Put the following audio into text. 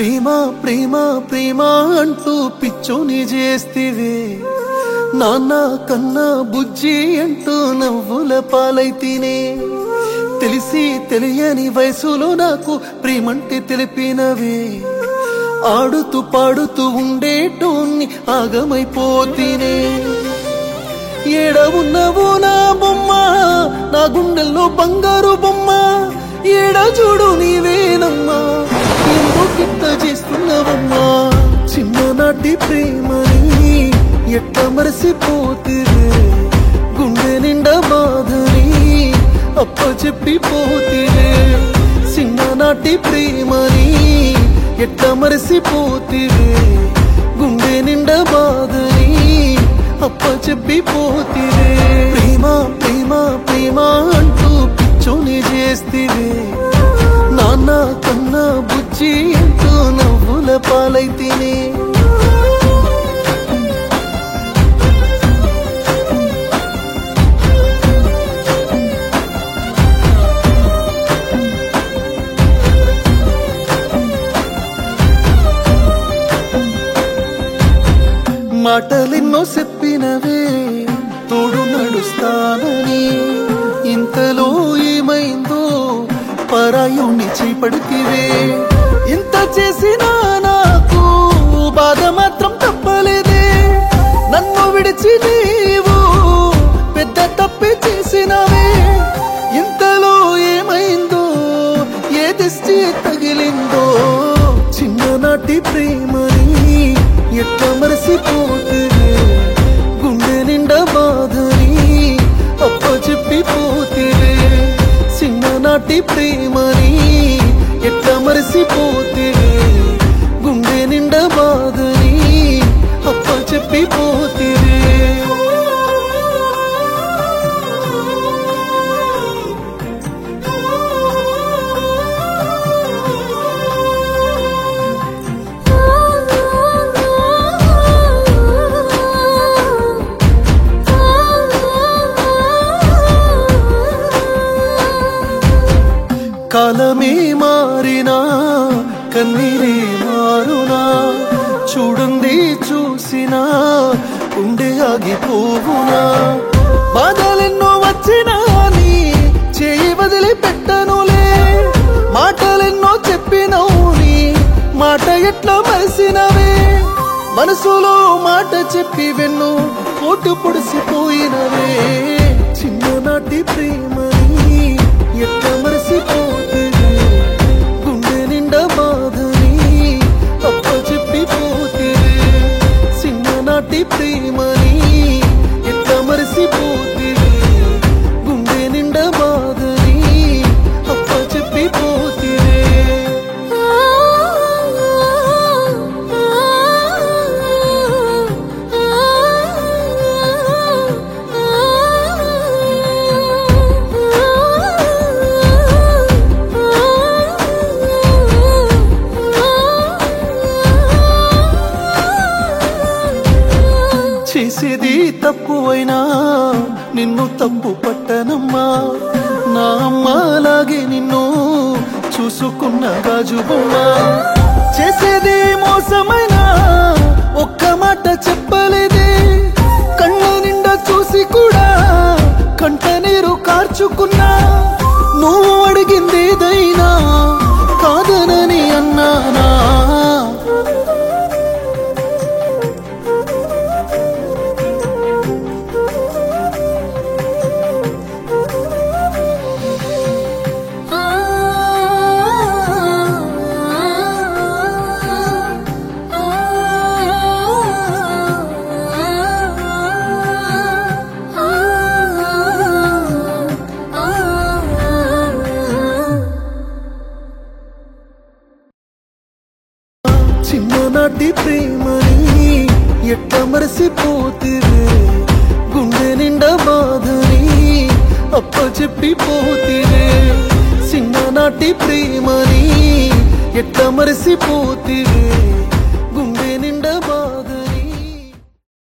ప్రేమ ప్రేమ ప్రేమ అంటూ పిచ్చోని చేస్తివే నాన్న కన్నా బుజ్జి అంటూ నవ్వుల పాలైతేనే తెలిసి తెలియని వయసులో నాకు ప్రేమంటే తెలిపినవే ఆడుతూ పాడుతూ ఉండేటోన్ని ఆగమైపోతేనే ఏడ ఉన్నవో నా బొమ్మ నా గుండెల్లో బంగారు బొమ్మ ఏడ చూడు నీవేనమ్మా ఎందుకిట్ట చేస్తున్నావమ్మా చిన్ననాటి ప్రేమని ఎట్ట మరసిపోతివే గుండె నిండా బాధని అప్ప చెప్పి పోతివే చిన్ననాటి ప్రేమని ఎట్ట మరసిపోతివే గుండె నిండా బాధని అప్ప చెప్పి పోతివే ప్రేమ ప్రేమ ప్రేమ అంటూ పిచ్చోని చేస్తివే నాన్న కన్నా బుజ్జి అంటూ నవ్వుల పాలైతేనే మాటలెన్నో చెప్పినవే తోడు నడుస్తానని ఇంతలో ఏమైందో పరాయుణ్ణి చేపడితివే ఇంత చేసినా నాకు బాధ మాత్రం తప్పలేదే నన్ను విడిచి నీవు పెద్ద తప్పే చేసినవే ఇంతలో ఏమైందో ఏ దిష్టి తగిలిందో చిన్ననాటి ప్రేమని ఎట్లా మరసిపోతుంది గుండె నిండా బాధని అప్ప చెప్పి పోతివే చిన్ననాటి ప్రేమని ఎట్లా మరసిపోతివే గుండె నిండా బాధని అప్ప చెప్పి పోతివే కాలమే మారినా కన్నీరే మారునా చూడండి చూసినా ఉండే ఆగిపోవునా బాధలెన్నో వచ్చినా నీ చేయి వదిలి పెట్టనులే మాటలెన్నో చెప్పినవు నీ మాట ఎట్లా మరిసినవే మనసులో మాట చెప్పి వెన్ను పోటు పొడిసిపోయినవే చిన్ననాటి ప్రేమని ఎట్లా మరసిపోతుంది గుండె నిండా బాధని అప్ప చెప్పి పోతివే చిన్ననాటి ప్రేమని ఎట్లా మరసిపోతివే గుండె నిండా బాధని అప్ప చెప్పి పోతివే చేసేది తప్పు అయినా నిన్ను తప్పు పట్టనమ్మా నా అమ్మలాగే నిన్ను చూసుకున్న గాజు బొమ్మ చేసేది మోసమైనా ఒక్క మాట చెప్పలేదే కళ్ళ నిండా చూసి కూడా కంట నీరు కార్చుకున్నా నువ్వు అడిగిందేదైనా కాదనని అన్నానా చిన్ననాటి ప్రేమని ఎట్ట మరసిపోతివే గుండె నిండా బాధని అప్ప చెప్పి పోతివే చిన్ననాటి ప్రేమని ఎట్ట మరసిపోతివే